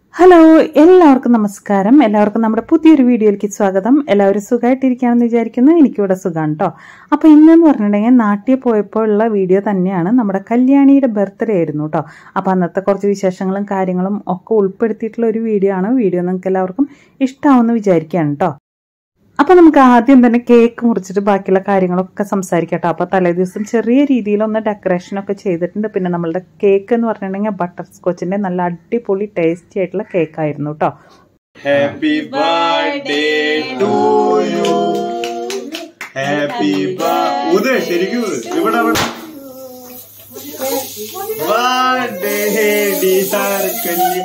Hello എല്ലാവർക്കും നമസ്കാരം എല്ലാവർക്കും നമ്മുടെ പുതിയൊരു വീഡിയോയിലേക്ക് സ്വാഗതം എല്ലാവരും സുഖമായിട്ടിരിക്കുകയാണെന്ന് വിചാരിക്കുന്നു എനിക്കിവിടെ സുഖമാണ് കേട്ടോ അപ്പോൾ ഇന്നെന്ന് പറഞ്ഞിട്ടുണ്ടെങ്കിൽ നാട്ടിൽ പോയപ്പോൾ ഉള്ള വീഡിയോ തന്നെയാണ് നമ്മുടെ കല്യാണിയുടെ ബർത്ത്ഡേ ആയിരുന്നു കേട്ടോ അപ്പോൾ അന്നത്തെ കുറച്ച് വിശേഷങ്ങളും കാര്യങ്ങളും ഒക്കെ ഉൾപ്പെടുത്തിയിട്ടുള്ള ഒരു വീഡിയോ ആണ് വീഡിയോ നിങ്ങൾക്ക് എല്ലാവർക്കും ഇഷ്ടമാവുമെന്ന് വിചാരിക്കുകയാണ് കേട്ടോ അപ്പൊ നമുക്ക് ആദ്യം തന്നെ കേക്ക് മുറിച്ചിട്ട് ബാക്കിയുള്ള കാര്യങ്ങളൊക്കെ സംസാരിക്കട്ടോ അപ്പൊ തലേ ദിവസം ചെറിയ രീതിയിലൊന്ന് ഡെക്കറേഷൻ ഒക്കെ ചെയ്തിട്ടുണ്ട് പിന്നെ നമ്മളുടെ കേക്ക് എന്ന് പറഞ്ഞിട്ടുണ്ടെങ്കിൽ ബട്ടർ സ്കോച്ചിന്റെ നല്ല അടിപൊളി ടേസ്റ്റി ആയിട്ടുള്ള കേക്ക് ആയിരുന്നു കേട്ടോ Happy birthday to you. Happy birthday. ഉദേ ശരിക്കും ഉദ്. ഇവിടെ ഇവിടെ ബർത്ത്ഡേ ഡിയർ കല്യാണി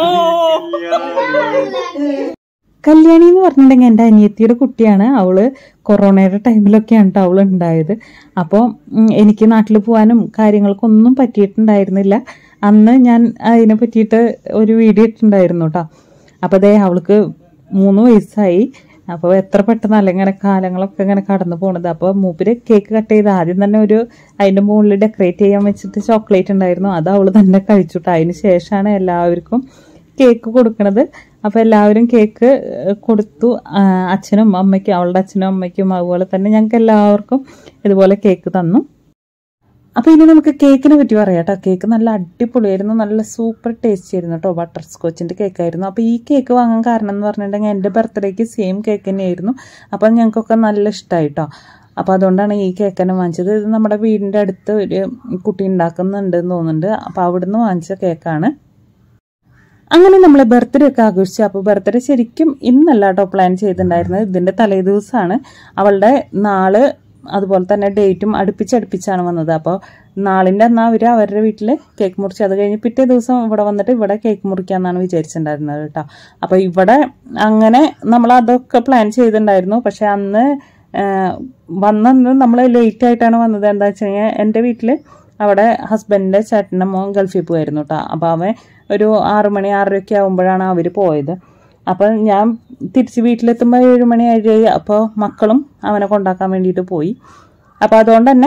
കല്യാണി എന്ന് പറഞ്ഞിട്ടുണ്ടെങ്കിൽ എൻ്റെ അനിയത്തിയുടെ കുട്ടിയാണ് അവള് കൊറോണയുടെ ടൈമിലൊക്കെയാണ് കേട്ടോ അവൾ ഉണ്ടായത് അപ്പോൾ എനിക്ക് നാട്ടിൽ പോകാനും കാര്യങ്ങൾക്കൊന്നും പറ്റിയിട്ടുണ്ടായിരുന്നില്ല അന്ന് ഞാൻ അതിനെ പറ്റിയിട്ട് ഒരു വീഡിയോ ഇട്ടിട്ടുണ്ടായിരുന്നു കേട്ടോ അപ്പോൾ അതേ അവൾക്ക് മൂന്ന് വയസ്സായി അപ്പോൾ എത്ര പെട്ടെന്നല്ല ഇങ്ങനെ കാലങ്ങളൊക്കെ ഇങ്ങനെ കടന്നു പോണത് അപ്പോൾ മൂപ്പര് കേക്ക് കട്ട് ചെയ്ത് ആദ്യം തന്നെ ഒരു അതിൻ്റെ മുകളിൽ ഡെക്കറേറ്റ് ചെയ്യാൻ വെച്ചിട്ട് ചോക്ലേറ്റ് ഉണ്ടായിരുന്നു അത് അവൾ തന്നെ കഴിച്ചുട്ടോ അതിന് ശേഷമാണ് എല്ലാവർക്കും കേക്ക് കൊടുക്കണത് അപ്പോൾ എല്ലാവരും കേക്ക് ഏഹ്, കൊടുത്തു ആ, അച്ഛനും അമ്മയ്ക്കും അവളുടെ അച്ഛനും അമ്മയ്ക്കും അതുപോലെ തന്നെ ഞങ്ങൾക്ക് എല്ലാവർക്കും ഇതുപോലെ കേക്ക് തന്നു അപ്പോൾ ഇനി നമുക്ക് കേക്കിനെ പറ്റി പറയാം കേട്ടോ കേക്ക് നല്ല അടിപൊളിയായിരുന്നു നല്ല സൂപ്പർ ടേസ്റ്റ് ആയിരുന്നു കേട്ടോ ബട്ടർ സ്കോച്ചിൻ്റെ കേക്കായിരുന്നു അപ്പോൾ ഈ കേക്ക് വാങ്ങാൻ കാരണം എന്ന് പറഞ്ഞിട്ടുണ്ടെങ്കിൽ എൻ്റെ ബർത്ത്ഡേക്ക് സെയിം കേക്ക് തന്നെയായിരുന്നു അപ്പോൾ ഞങ്ങൾക്കൊക്കെ നല്ല ഇഷ്ടമായി കേട്ടോ അപ്പോൾ അതുകൊണ്ടാണ് ഈ കേക്ക് തന്നെ വാങ്ങിച്ചത് ഇത് നമ്മുടെ വീടിൻ്റെ അടുത്ത് ഒരു കുട്ടി ഉണ്ടാക്കുന്നുണ്ട് എന്ന് തോന്നുന്നുണ്ട് അപ്പോൾ അവിടുന്ന് വാങ്ങിച്ച കേക്കാണ് അങ്ങനെ നമ്മൾ ബർത്ത്ഡേ ഒക്കെ ആഘോഷിച്ചു അപ്പോൾ ബർത്ത്ഡേ ശരിക്കും ഇന്നല്ല കേട്ടോ പ്ലാൻ ചെയ്തിട്ടുണ്ടായിരുന്നത് ഇതിന്റെ തലേ ദിവസമാണ് അവളുടെ നാള് അതുപോലെ തന്നെ ഡേറ്റും അടുപ്പിച്ചടുപ്പിച്ചാണ് വന്നത് അപ്പോൾ നാളിൻ്റെ അന്ന് അവർ അവരുടെ വീട്ടിൽ കേക്ക് മുറിച്ച് അത് കഴിഞ്ഞ് പിറ്റേ ദിവസം ഇവിടെ വന്നിട്ട് ഇവിടെ കേക്ക് മുറിക്കാമെന്നാണ് വിചാരിച്ചിട്ടുണ്ടായിരുന്നത് കേട്ടോ അപ്പോൾ ഇവിടെ അങ്ങനെ നമ്മൾ അതൊക്കെ പ്ലാൻ ചെയ്തിട്ടുണ്ടായിരുന്നു പക്ഷെ അന്ന് വന്നന്ന് നമ്മൾ ലേറ്റ് ആയിട്ടാണ് വന്നത് എന്താ വെച്ച് കഴിഞ്ഞാൽ എൻ്റെ വീട്ടിൽ അവിടെ ഹസ്ബൻഡിൻ്റെ ചേട്ടൻ്റെ മോൻ ഗൾഫിൽ പോയിരുന്നു കേട്ടോ അപ്പോൾ അവൻ ഒരു ആറു മണി ആറരയൊക്കെ ആകുമ്പോഴാണ് അവർ പോയത് അപ്പോൾ ഞാൻ തിരിച്ച് വീട്ടിലെത്തുമ്പോൾ ഏഴ് മണി ഏഴ് അപ്പോൾ മക്കളും അവനെ കൊണ്ടാക്കാൻ വേണ്ടിയിട്ട് പോയി അപ്പോൾ അതുകൊണ്ട് തന്നെ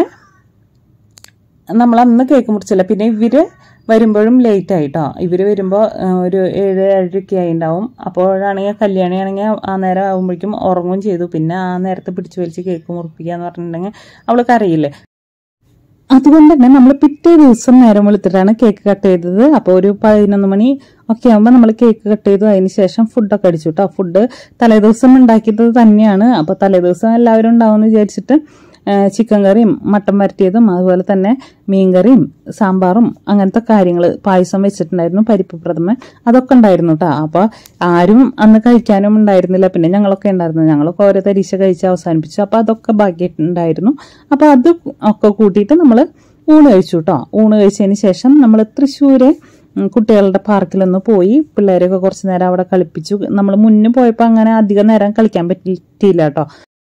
നമ്മൾ അന്ന് കേക്ക് മുറിച്ചില്ല പിന്നെ ഇവര് വരുമ്പോഴും ലേറ്റ് ആയിട്ടോ ഇവര് വരുമ്പോൾ ഒരു ഏഴ് ഏഴരയൊക്കെ ആയിണ്ടാവും അപ്പോഴാണെങ്കിൽ കല്യാണിയാണെങ്കിൽ ആ നേരം ആകുമ്പോഴേക്കും ഉറങ്ങുകയും ചെയ്തു പിന്നെ ആ നേരത്തെ പിടിച്ചു വലിച്ച് കേക്ക് മുറിപ്പിക്കുക എന്ന് പറഞ്ഞിട്ടുണ്ടെങ്കിൽ അവൾ കരയില്ലേ അതുകൊണ്ട് തന്നെ നമ്മൾ പിറ്റേ ദിവസം നേരം വെളുത്തിട്ടാണ് കേക്ക് കട്ട് ചെയ്തത് അപ്പോൾ ഒരു പതിനൊന്ന് മണി ഒക്കെ ആകുമ്പോൾ നമ്മൾ കേക്ക് കട്ട് ചെയ്തു അതിന് ശേഷം ഫുഡൊക്കെ അടിച്ചു കേട്ടോ ഫുഡ് തലേദിവസം ഉണ്ടാക്കിയത് തന്നെയാണ് അപ്പോൾ തലേദിവസം എല്ലാവരും ഉണ്ടാവുമെന്ന് വിചാരിച്ചിട്ട് ചിക്കൻ കറിയും മട്ടൻ വരട്ടിയതും അതുപോലെ തന്നെ മീൻകറിയും സാമ്പാറും അങ്ങനത്തെ കാര്യങ്ങൾ പായസം വെച്ചിട്ടുണ്ടായിരുന്നു പരിപ്പ് പ്രഥമൻ അതൊക്കെ ഉണ്ടായിരുന്നു കേട്ടോ അപ്പോൾ ആരും അന്ന് കഴിക്കാനും ഉണ്ടായിരുന്നില്ല പിന്നെ ഞങ്ങളൊക്കെ ഉണ്ടായിരുന്നു ഞങ്ങളൊക്കെ ഓരോ തരീശ കഴിച്ച് അവസാനിപ്പിച്ചു അപ്പോൾ അതൊക്കെ ബാക്കിയിട്ടുണ്ടായിരുന്നു അപ്പോൾ അത് ഒക്കെ കൂട്ടിയിട്ട് നമ്മൾ ഊണ് കഴിച്ചു കേട്ടോ ഊണ് കഴിച്ചതിന് ശേഷം നമ്മൾ തൃശ്ശൂര് ഉം, കുട്ടികളുടെ പാർക്കിലൊന്ന് പോയി പിള്ളേരൊക്കെ കുറച്ച് നേരം അവിടെ കളിപ്പിച്ചു നമ്മൾ മുന്നേ പോയപ്പോൾ അങ്ങനെ അധികം നേരം കളിക്കാൻ പറ്റിയില്ല കേട്ടോ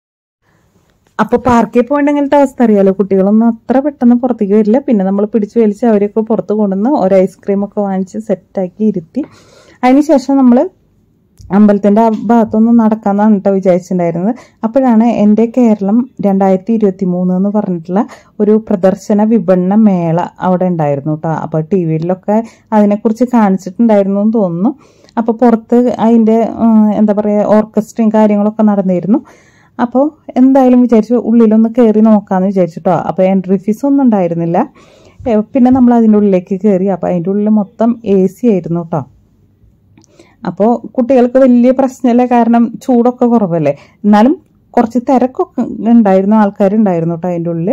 അപ്പൊ പാർക്കിൽ പോയിട്ടുണ്ടെങ്കിലത്തെ അവസ്ഥ അറിയാലോ കുട്ടികളൊന്നും അത്ര പെട്ടെന്ന് പുറത്തേക്ക് വരില്ല പിന്നെ നമ്മൾ പിടിച്ചു വലിച്ച് അവരെയൊക്കെ പുറത്ത് കൊണ്ടുവന്ന് ഒരു ഐസ്ക്രീം ഒക്കെ വാങ്ങിച്ച് സെറ്റാക്കി ഇരുത്തി അതിനുശേഷം നമ്മൾ അമ്പലത്തിന്റെ ആ ഭാഗത്തൊന്ന് നടക്കാന്നാണ് കേട്ടോ വിചാരിച്ചിട്ടുണ്ടായിരുന്നത് അപ്പോഴാണ് എൻ്റെ കേരളം രണ്ടായിരത്തി ഇരുപത്തി മൂന്ന് എന്ന് പറഞ്ഞിട്ടുള്ള ഒരു പ്രദർശന വിപണന മേള അവിടെ ഉണ്ടായിരുന്നു കേട്ടോ അപ്പോൾ ടി വിയിലൊക്കെ അതിനെക്കുറിച്ച് കാണിച്ചിട്ടുണ്ടായിരുന്നു എന്ന് തോന്നുന്നു അപ്പോൾ പുറത്ത് അതിൻ്റെ ഉം, എന്താ പറയുക ഓർക്കസ്ട്രയും കാര്യങ്ങളൊക്കെ നടന്നിരുന്നു അപ്പോൾ എന്തായാലും വിചാരിച്ചു ഉള്ളിലൊന്ന് കയറി നോക്കാമെന്ന് വിചാരിച്ചിട്ടോ അപ്പോൾ എൻട്രി ഫീസ് ഒന്നും ഉണ്ടായിരുന്നില്ല ഏ, പിന്നെ നമ്മൾ അതിൻ്റെ ഉള്ളിലേക്ക് കയറി അപ്പോൾ അതിൻ്റെ ഉള്ളിൽ മൊത്തം എ സി ആയിരുന്നു കേട്ടോ അപ്പോൾ കുട്ടികൾക്ക് വലിയ പ്രശ്നമില്ല കാരണം ചൂടൊക്കെ കുറവല്ലേ എന്നാലും കുറച്ച് തിരക്കൊക്കെ ഉണ്ടായിരുന്നു ആൾക്കാരുണ്ടായിരുന്നു കേട്ടോ അതിൻ്റെ ഉള്ളിൽ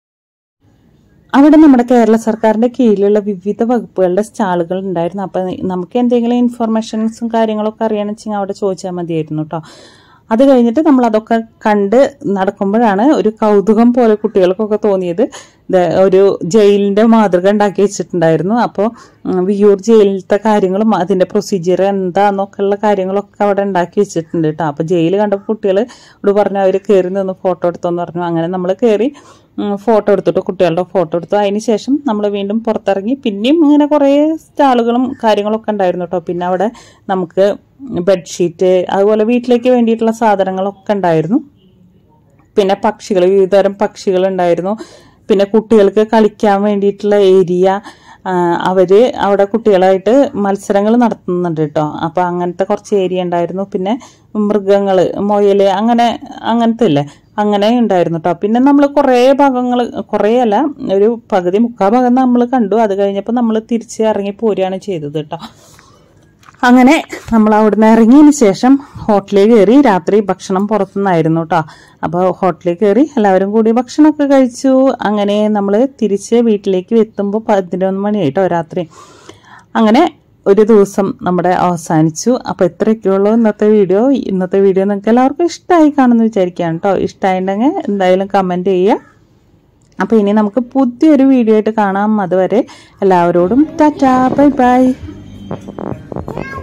അവിടെ നമ്മുടെ കേരള സർക്കാരിന്റെ കീഴിലുള്ള വിവിധ വകുപ്പുകളുടെ സ്റ്റാളുകൾ ഉണ്ടായിരുന്നു അപ്പം നമുക്ക് എന്തെങ്കിലും ഇൻഫർമേഷൻസും കാര്യങ്ങളൊക്കെ അറിയണമെന്ന് വെച്ചാൽ അവിടെ ചോദിച്ചാൽ മതിയായിരുന്നു കേട്ടോ അത് കഴിഞ്ഞിട്ട് നമ്മൾ അതൊക്കെ കണ്ട് നടക്കുമ്പോഴാണ് ഒരു കൗതുകം പോലെ കുട്ടികൾക്കൊക്കെ തോന്നിയത് ദേ ഒരു ജയിലിന്റെ മാതൃക ഉണ്ടാക്കി വെച്ചിട്ടുണ്ടായിരുന്നു അപ്പോൾ വിയൂർ ജയിലിലത്തെ കാര്യങ്ങളും അതിന്റെ പ്രൊസീജിയർ എന്താന്നൊക്കെ ഉള്ള കാര്യങ്ങളൊക്കെ അവിടെ ഉണ്ടാക്കി വെച്ചിട്ടുണ്ട് കേട്ടോ അപ്പോൾ ജയിൽ കണ്ടപ്പോൾ കുട്ടികൾ ഇവിടെ പറഞ്ഞു അവർ കയറി നിന്ന് ഫോട്ടോ എടുത്തോന്ന് പറഞ്ഞു അങ്ങനെ നമ്മൾ കയറി ഫോട്ടോ എടുത്തിട്ട് കുട്ടികളുടെ ഫോട്ടോ എടുത്തു അതിന് ശേഷം നമ്മൾ വീണ്ടും പുറത്തിറങ്ങി പിന്നെയും ഇങ്ങനെ കുറേ സ്റ്റാളുകളും കാര്യങ്ങളൊക്കെ ഉണ്ടായിരുന്നു കേട്ടോ പിന്നെ അവിടെ നമുക്ക് ബെഡ്ഷീറ്റ് അതുപോലെ വീട്ടിലേക്ക് വേണ്ടിയിട്ടുള്ള സാധനങ്ങളൊക്കെ ഉണ്ടായിരുന്നു പിന്നെ പക്ഷികൾ വിവിധതരം പക്ഷികൾ ഉണ്ടായിരുന്നു പിന്നെ കുട്ടികൾക്ക് കളിക്കാൻ വേണ്ടിയിട്ടുള്ള ഏരിയ ആ, അവര് അവിടെ കുട്ടികളായിട്ട് മത്സരങ്ങൾ നടത്തുന്നുണ്ട് കേട്ടോ അപ്പൊ അങ്ങനത്തെ കുറച്ച് ഏരിയ ഉണ്ടായിരുന്നു പിന്നെ മൃഗങ്ങള് മുയല് അങ്ങനെ അങ്ങനത്തെ ഇല്ലേ അങ്ങനെ ഉണ്ടായിരുന്നു കേട്ടോ പിന്നെ നമ്മൾ കുറേ ഭാഗങ്ങൾ കുറേ അല്ല ഒരു പകുതി മുക്കാൽ ഭാഗം നമ്മൾ കണ്ടു അത് കഴിഞ്ഞപ്പോൾ നമ്മൾ തിരിച്ച് ഇറങ്ങി പോരുകയാണ് ചെയ്തത് കേട്ടോ അങ്ങനെ നമ്മൾ അവിടുന്ന് ഇറങ്ങിയതിന് ശേഷം ഹോട്ടലിൽ കയറി രാത്രി ഭക്ഷണം പുറത്തുനിന്നായിരുന്നു കേട്ടോ അപ്പോൾ ഹോട്ടലിൽ കയറി എല്ലാവരും കൂടി ഭക്ഷണമൊക്കെ കഴിച്ചു അങ്ങനെ നമ്മൾ തിരിച്ച് വീട്ടിലേക്ക് എത്തുമ്പോൾ പതിനൊന്ന് മണിയായിട്ടോ രാത്രി അങ്ങനെ ഒരു ദിവസം നമ്മുടെ അവസാനിച്ചു അപ്പോൾ ഇത്രയൊക്കെയുള്ളൂ ഇന്നത്തെ വീഡിയോ ഇന്നത്തെ വീഡിയോ നിങ്ങൾക്ക് എല്ലാവർക്കും ഇഷ്ടമായി കാണുമെന്ന് വിചാരിക്കുകയാണ് കേട്ടോ ഇഷ്ടമായിട്ടുണ്ടെങ്കിൽ എന്തായാലും കമൻറ്റ് ചെയ്യുക അപ്പോൾ ഇനി നമുക്ക് പുതിയൊരു വീഡിയോ ആയിട്ട് കാണാം അതുവരെ എല്ലാവരോടും ടാറ്റാ ബൈ ബൈ